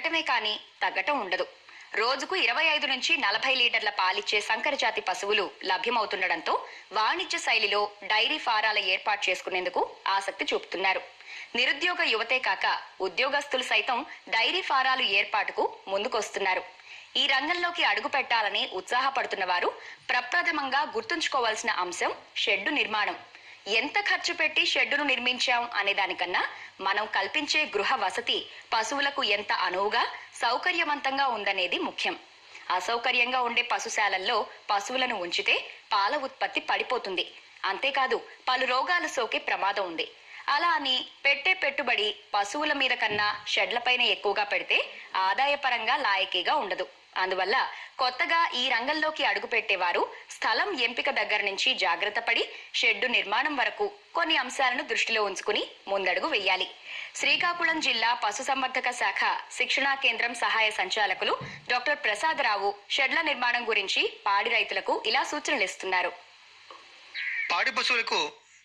పెరగటమే కానీ తగ్గటం ఉండదు రోజుకు ఇరవై ఐదు నుంచి నలభై లీటర్ల పాలిచ్చే సంకరజాతి పశువులు లభ్యమవుతుండటంతో వాణిజ్య శైలిలో డైరీ ఫారాల ఏర్పాటు చేసుకునేందుకు ఆసక్తి చూపుతున్నారు నిరుద్యోగ యువతే కాక ఉద్యోగస్తులు సైతం డైరీ ఫారాలు ఏర్పాటుకు ముందుకొస్తున్నారు ఈ రంగంలోకి అడుగు పెట్టాలని ఉత్సాహపడుతున్న వారు ప్రప్రథమంగా గుర్తుంచుకోవాల్సిన అంశం షెడ్డు నిర్మాణం ఎంత ఖర్చు పెట్టి షెడ్డును నిర్మించాం అనే దానికన్నా మనం కల్పించే గృహ వసతి పశువులకు ఎంత అనువుగా సౌకర్యవంతంగా ఉందనేది ముఖ్యం అసౌకర్యంగా ఉండే పశుశాలల్లో పశువులను ఉంచితే పాల ఉత్పత్తి పడిపోతుంది అంతేకాదు పలు రోగాలు సోకే ప్రమాదం ఉంది అలా అని పెట్టే పెట్టుబడి పశువుల మీద కన్నా షెడ్లపైన ఎక్కువగా పెడితే ఆదాయపరంగా లాయకీగా ఉండదు అందువల్ల కొత్తగా ఈ రంగంలోకి అడుగుపెట్టేవారు స్థలం ఎంపిక దగ్గర నుంచి జాగ్రత్త పడి షెడ్డు నిర్మాణం వరకు కొన్ని అంశాలను దృష్టిలో ఉంచుకుని ముందడుగు వెయ్యాలి శ్రీకాకుళం జిల్లా పశుసంవర్ధక శాఖ శిక్షణా కేంద్రం సహాయ సంచాలకులు డాక్టర్ ప్రసాద్ రావు షెడ్ల నిర్మాణం గురించి పాడి రైతులకు ఇలా సూచనలు ఇస్తున్నారు పాడి పశువులకు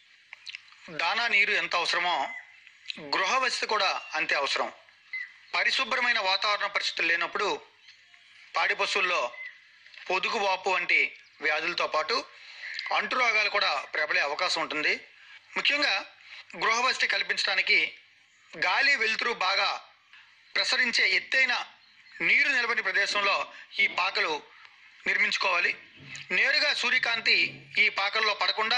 దానా నీరు ఎంత అవసరమో గృహ వసతి కూడా అంతే అవసరం పరిశుభ్రమైన వాతావరణ పరిస్థితులు లేనప్పుడు పాడి పశువుల్లో పొదుగు వాపు వంటి వ్యాధులతో పాటు అంటు రోగాలు కూడా ప్రబలే అవకాశం ఉంటుంది ముఖ్యంగా గృహ వసతి కల్పించడానికి గాలి వెలుతురు బాగా ప్రసరించే ఎత్తైన నీరు నిలబడి ప్రదేశంలో ఈ పాకలు నిర్మించుకోవాలి నేరుగా సూర్యకాంతి ఈ పాకల్లో పడకుండా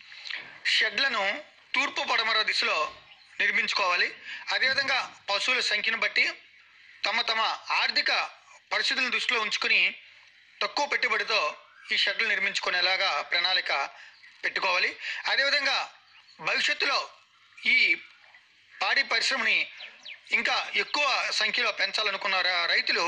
షెడ్లను తూర్పు పడమర దిశలో నిర్మించుకోవాలి అదేవిధంగా పశువుల సంఖ్యను బట్టి తమ తమ ఆర్థిక పరిస్థితులను దృష్టిలో ఉంచుకుని తక్కువ పెట్టుబడితో ఈ షెడ్లు నిర్మించుకునేలాగా ప్రణాళిక పెట్టుకోవాలి అదేవిధంగా భవిష్యత్తులో ఈ పాడి పరిశ్రమని ఇంకా ఎక్కువ సంఖ్యలో పెంచాలనుకున్న ర- రైతులు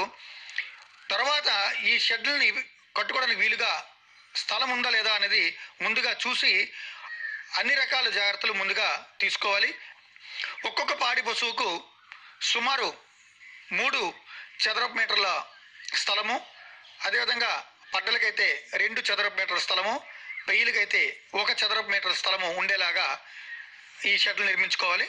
తర్వాత ఈ షెడ్లని కట్టుకోవడానికి వీలుగా స్థలం ఉందా లేదా అనేది ముందుగా చూసి అన్ని రకాల జాగ్రత్తలు ముందుగా తీసుకోవాలి ఒక్కొక్క పాడి పశువుకు సుమారు మూడు చదరపు మీటర్ల స్థలము అదేవిధంగా పడ్డలకైతే రెండు చదరపు మీటర్ల స్థలము పెయ్యిలకైతే ఒక చదరపు మీటర్ల స్థలము ఉండేలాగా ఈ షెడ్లు నిర్మించుకోవాలి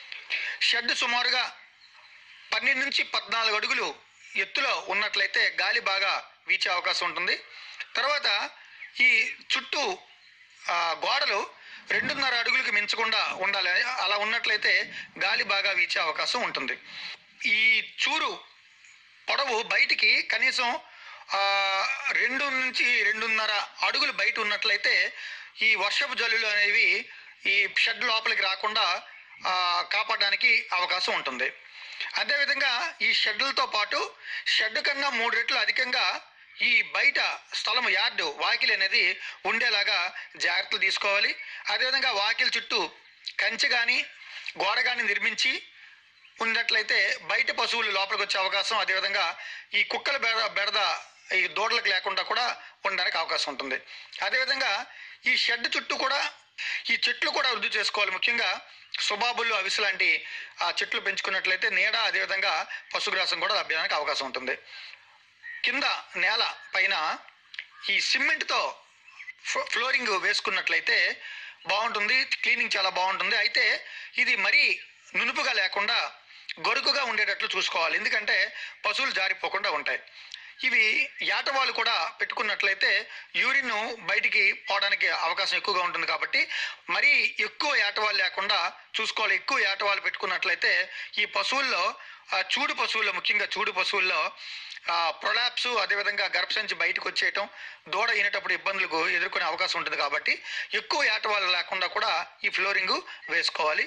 షెడ్ సుమారుగా పన్నెండు నుంచి పద్నాలుగు అడుగులు ఎత్తులో ఉన్నట్లయితే గాలి బాగా వీచే అవకాశం ఉంటుంది తర్వాత ఈ చుట్టూ ఆ, గోడలు రెండున్నర అడుగులకు మించకుండా ఉండాలి అలా ఉన్నట్లయితే గాలి బాగా వీచే అవకాశం ఉంటుంది ఈ చూరు పొడవు బయటికి కనీసం ఆ, రెండు నుంచి రెండున్నర అడుగులు బయట ఉన్నట్లయితే ఈ వర్షపు జల్లులు అనేవి ఈ షెడ్ లోపలికి రాకుండా ఆ, కాపాడడానికి అవకాశం ఉంటుంది అదేవిధంగా ఈ షెడ్లతో పాటు షెడ్ కన్నా మూడు రెట్లు అధికంగా ఈ బయట స్థలం యార్డు వాకిలి అనేది ఉండేలాగా జాగ్రత్తలు తీసుకోవాలి అదేవిధంగా వాకిలి చుట్టూ కంచె కానీ గోడ కానీ నిర్మించి ఉన్నట్లయితే బయట పశువులు లోపలికి వచ్చే అవకాశం అదేవిధంగా ఈ కుక్కల బెడ బెడద ఈ దూడలకు లేకుండా కూడా ఉండడానికి అవకాశం ఉంటుంది అదేవిధంగా ఈ షెడ్ చుట్టూ కూడా ఈ చెట్లు కూడా వృద్ధి చేసుకోవాలి ముఖ్యంగా సుబాబులు అవిసి లాంటి ఆ చెట్లు పెంచుకున్నట్లయితే నీడ అదేవిధంగా పశుగ్రాసం కూడా లభ్యడానికి అవకాశం ఉంటుంది కింద నేల పైన ఈ సిమెంట్తో ఫ్లో- ఫ్లోరింగ్ వేసుకున్నట్లయితే బాగుంటుంది క్లీనింగ్ చాలా బాగుంటుంది అయితే ఇది మరీ నునుపుగా లేకుండా గొరుకుగా ఉండేటట్లు చూసుకోవాలి ఎందుకంటే పశువులు జారిపోకుండా ఉంటాయి ఇవి యాటవాళ్ళు కూడా పెట్టుకున్నట్లయితే యూరిన్ బయటికి పోవడానికి అవకాశం ఎక్కువగా ఉంటుంది కాబట్టి మరీ ఎక్కువ యాటవాళ్ళు లేకుండా చూసుకోవాలి ఎక్కువ యాటవాళ్ళు పెట్టుకున్నట్లయితే ఈ పశువుల్లో ఆ చూడు పశువుల్లో ముఖ్యంగా చూడు పశువుల్లో ప్రొలాప్స్ అదేవిధంగా గర్భసంచి బయటకు వచ్చేయటం దూడ ఈనేటప్పుడు ఇబ్బందులకు ఎదుర్కొనే అవకాశం ఉంటుంది కాబట్టి ఎక్కువ ఏటవాళ్ళు లేకుండా కూడా ఈ ఫ్లోరింగ్ వేసుకోవాలి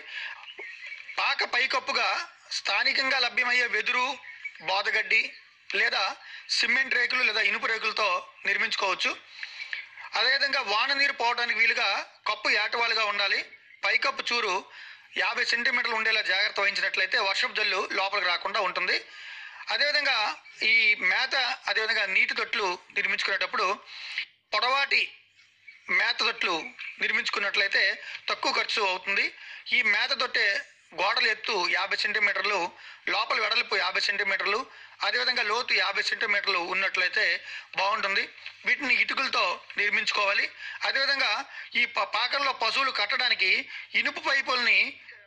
పాక పైకప్పుగా స్థానికంగా లభ్యమయ్యే వెదురు బోదగడ్డి లేదా సిమెంట్ రేకులు లేదా ఇనుపు రేకులతో నిర్మించుకోవచ్చు అదేవిధంగా వాన నీరు పోవడానికి వీలుగా కప్పు ఏటవాలుగా ఉండాలి పైకప్పు చూరు యాభై సెంటీమీటర్లు ఉండేలా జాగ్రత్త వహించినట్లయితే వర్షపు జల్లు లోపలికి రాకుండా ఉంటుంది అదేవిధంగా ఈ మేత అదేవిధంగా నీటి తొట్లు నిర్మించుకునేటప్పుడు పొడవాటి మేత తొట్లు నిర్మించుకున్నట్లయితే తక్కువ ఖర్చు అవుతుంది ఈ మేత తొట్టే గోడల ఎత్తు యాభై సెంటీమీటర్లు లోపల వెడల్పు యాభై సెంటీమీటర్లు అదేవిధంగా లోతు యాభై సెంటీమీటర్లు ఉన్నట్లయితే బాగుంటుంది వీటిని ఇటుకలతో నిర్మించుకోవాలి అదేవిధంగా ఈ ప- పాకల్లో పశువులు కట్టడానికి ఇనుపు పైపుల్ని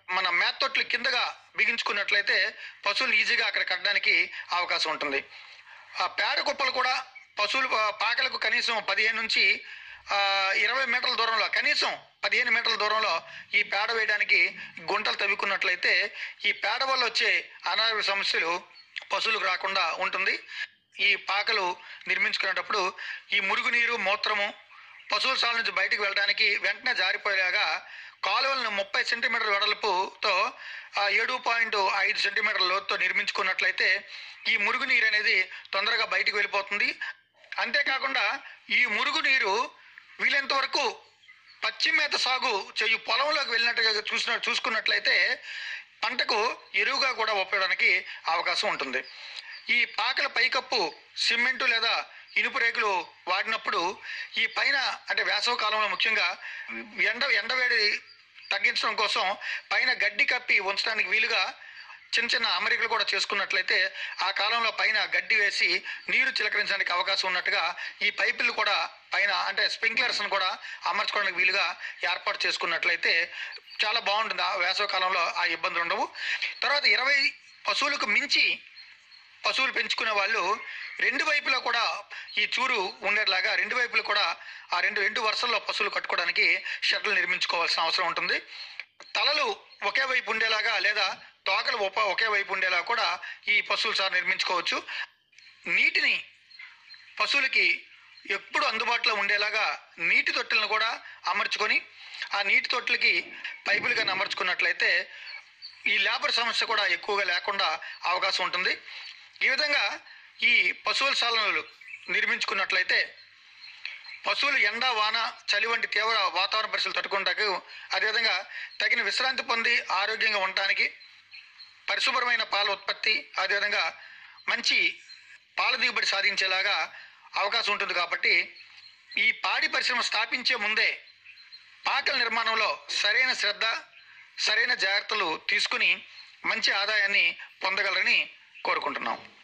మన మేత్తొట్లు కిందగా బిగించుకున్నట్లయితే పశువులు ఈజీగా అక్కడ కట్టడానికి అవకాశం ఉంటుంది ఆ పేడ కుప్పలు కూడా పశువులు ఆ, పాకలకు కనీసం పదిహేను నుంచి ఆ, ఇరవై మీటర్ల దూరంలో కనీసం పదిహేను మీటర్ల దూరంలో ఈ పేడ వేయడానికి గుంటలు తవ్వుకున్నట్లయితే ఈ పేడ వల్ల వచ్చే అనారోగ్య సమస్యలు పశువులకు రాకుండా ఉంటుంది ఈ పాకలు నిర్మించుకునేటప్పుడు ఈ మురుగునీరు మూత్రము పశువుల సాల నుంచి బయటకు వెళ్ళడానికి వెంటనే జారిపోయేలాగా కాలువలను ముప్పై సెంటీమీటర్ వెడల్పుతో ఆ, ఏడు పాయింట్ ఐదు సెంటీమీటర్ల లోతుతో నిర్మించుకున్నట్లయితే ఈ మురుగునీరు అనేది తొందరగా బయటకు వెళ్ళిపోతుంది అంతేకాకుండా ఈ మురుగునీరు వీలైనంత వరకు పచ్చి మేత సాగు చేయు పొలంలోకి వెళ్ళినట్టుగా చూసిన చూసుకున్నట్లయితే పంటకు ఎరువుగా కూడా ఉపయోగడానికి అవకాశం ఉంటుంది ఈ పాకల పైకప్పు సిమెంటు లేదా ఇనుపు రేకులు వాడినప్పుడు ఈ పైన అంటే వేసవ కాలంలో ముఖ్యంగా ఎండ ఎండవేడి తగ్గించడం కోసం పైన గడ్డి కప్పి ఉంచడానికి వీలుగా చిన్న చిన్న అమరికలు కూడా చేసుకున్నట్లయితే ఆ కాలంలో పైన గడ్డి వేసి నీరు చిలకరించడానికి అవకాశం ఉన్నట్టుగా ఈ పైపులు కూడా పైన అంటే స్ప్రింక్లర్స్ కూడా అమర్చుకోవడానికి వీలుగా ఏర్పాటు చేసుకున్నట్లయితే చాలా బాగుంటుంది ఆ వేసవ కాలంలో ఆ ఇబ్బందులు ఉండవు తర్వాత ఇరవై పశువులకు మించి పశువులు పెంచుకునే వాళ్ళు రెండు వైపులా కూడా ఈ చూరు ఉండేలాగా రెండు వైపులు కూడా ఆ రెండు రెండు వరుసల్లో పశువులు కట్టుకోవడానికి షెడ్లు నిర్మించుకోవాల్సిన అవసరం ఉంటుంది తలలు ఒకే వైపు ఉండేలాగా లేదా తోకలు ఒప ఒకే వైపు ఉండేలా కూడా ఈ పశువులు సార్ నిర్మించుకోవచ్చు నీటిని పశువులకి ఎప్పుడు అందుబాటులో ఉండేలాగా నీటి తొట్టెలను కూడా అమర్చుకొని ఆ నీటి తొట్టెలకి పైపులుగా అమర్చుకున్నట్లయితే ఈ లేబర్ సమస్య కూడా ఎక్కువగా లేకుండా అవకాశం ఉంటుంది ఈ విధంగా ఈ పశువుల సాలనలు నిర్మించుకున్నట్లయితే పశువులు ఎండ వాన చలి వంటి తీవ్ర వాతావరణ పరిస్థితులు తట్టుకుంటాకు అదేవిధంగా తగిన విశ్రాంతి పొంది ఆరోగ్యంగా ఉండటానికి పరిశుభ్రమైన పాల ఉత్పత్తి అదేవిధంగా మంచి పాల దిగుబడి సాధించేలాగా అవకాశం ఉంటుంది కాబట్టి ఈ పాడి పరిశ్రమ స్థాపించే ముందే పాకల నిర్మాణంలో సరైన శ్రద్ధ సరైన జాగ్రత్తలు తీసుకుని మంచి ఆదాయాన్ని పొందగలరని కోరుకుంటున్నాం